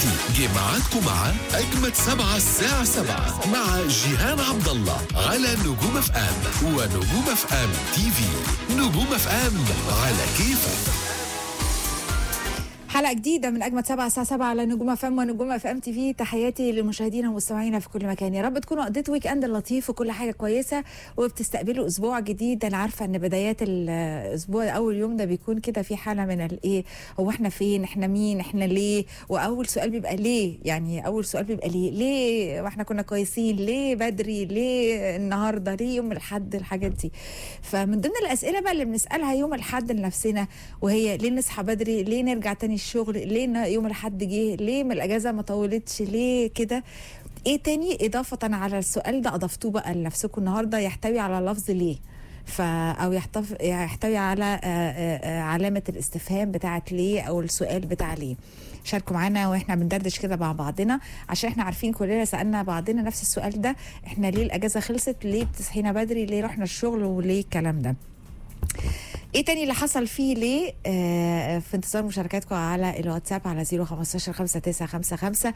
تحياتي جه معاكم مع أجمد سبعة الساعة سبعة مع جيهان عبد الله على نجوم اف ام ونجوم اف ام تي في نجوم اف ام على كيفك حلقة جديدة من أجمد سبعة الساعة سبعة على نجوم اف ام ونجوم اف ام تي في تحياتي لمشاهدينا ومستمعينا في كل مكان يا رب تكونوا قضيتوا ويك اند لطيف وكل حاجة كويسة وبتستقبلوا أسبوع جديد أنا عارفة إن بدايات الأسبوع أول يوم ده بيكون كده في حالة من الإيه هو إحنا فين إحنا مين إحنا ليه وأول سؤال بيبقى ليه يعني أول سؤال بيبقى ليه ليه وإحنا كنا كويسين ليه بدري ليه النهاردة ليه يوم الأحد الحاجات دي فمن ضمن الأسئلة بقى اللي بنسألها يوم الأحد لنفسنا وهي ليه نصحى بدري ليه نرجع تاني الشغل ليه ن- يوم الأحد جه ليه من الأجازة ما طولتش ليه كده ايه تاني إضافة على السؤال ده أضفتوه بقى لنفسكم النهاردة يحتوي على لفظ ليه ف او يحتف... يحتوي على آه، آه، آه، علامه الاستفهام بتاعت ليه او السؤال بتاع ليه شاركوا معانا واحنا بندردش كده مع بعضنا عشان احنا عارفين كلنا سالنا بعضنا نفس السؤال ده احنا ليه الاجازه خلصت ليه بتصحينا بدري ليه رحنا الشغل وليه الكلام ده ايه تاني اللي حصل فيه ليه آه في انتظار مشاركاتكم على الواتساب على 015 5955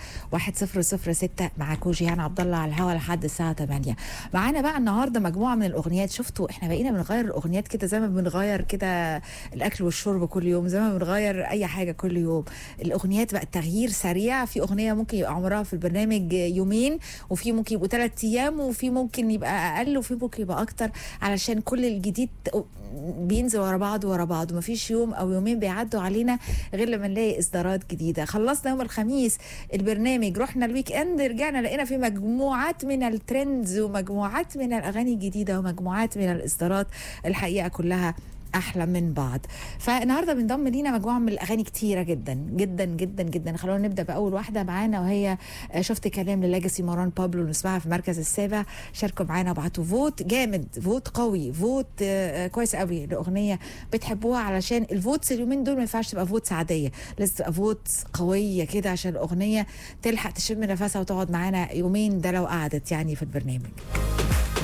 1006 معاكم جيهان عبد الله على الهوا لحد الساعه 8 معانا بقى النهارده مجموعه من الاغنيات شفتوا احنا بقينا بنغير الاغنيات كده زي ما بنغير كده الاكل والشرب كل يوم زي ما بنغير اي حاجه كل يوم الاغنيات بقى تغيير سريع في اغنيه ممكن يبقى عمرها في البرنامج يومين وفي ممكن يبقوا ثلاث ايام وفي ممكن يبقى اقل وفي ممكن يبقى اكتر علشان كل الجديد بينزل ورا بعض ورا بعض ومفيش يوم او يومين بيعدوا علينا غير لما نلاقي اصدارات جديده خلصنا يوم الخميس البرنامج رحنا الويك اند رجعنا لقينا في مجموعات من الترندز ومجموعات من الاغاني الجديده ومجموعات من الاصدارات الحقيقه كلها احلى من بعض فالنهارده بنضم لينا مجموعه من الاغاني كتيره جدا جدا جدا جدا خلونا نبدا باول واحده معانا وهي آه، شفت كلام للاجاسي مروان بابلو نسمعها في المركز السابع شاركوا معانا وابعتوا فوت جامد فوت قوي فوت آه، آه، كويس قوي لاغنيه بتحبوها علشان الفوتس اليومين دول ما ينفعش تبقى فوتس عاديه لازم تبقى فوت قويه كده عشان الاغنيه تلحق تشم نفسها وتقعد معانا يومين ده لو قعدت يعني في البرنامج